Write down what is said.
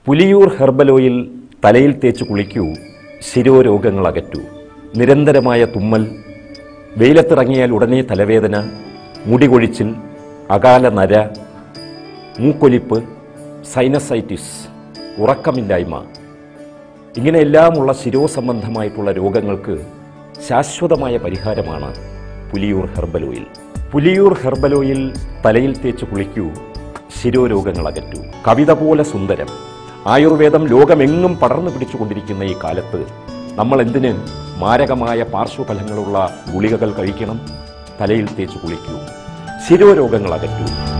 Puliyur herbal oil തലയിൽ തേച്ച് കുളിക്കൂ ശിരോരോഗങ്ങൾ അകറ്റൂ നിരന്തരമായ തുമ്മൽ വെയിലത്തിറങ്ങിയാൽ ഉടനെ തലവേദന മുടികൊഴിച്ചിൽ അകാല നര മൂക്കൊലിപ്പ് സൈനസൈറ്റിസ് ഉറക്കമില്ലായ്മ ഇങ്ങനെയെല്ലാമുള്ള ശിരോസംബന്ധമായിട്ടുള്ള രോഗങ്ങൾക്ക് ശാശ്വതമായ പരിഹാരമാണ് Puliyur herbal oil Puliyur herbal oil തലയിൽ തേച്ച് കുളിക്കൂ ശിരോരോഗങ്ങൾ അകറ്റൂ കവിത പോലെ സുന്ദരം ആയുർവേദം ലോകമെങ്ങും പടർന്നു പിടിച്ചുകൊണ്ടിരിക്കുന്ന ഈ കാലത്ത് നമ്മൾ എന്തിന് മാരകമായ പാർശ്വഫലങ്ങളുള്ള ഗുളികകൾ കഴിക്കണം തലയിൽ തേച്ച് കുളിക്കൂ ശിരോരോഗങ്ങൾ അകറ്റൂ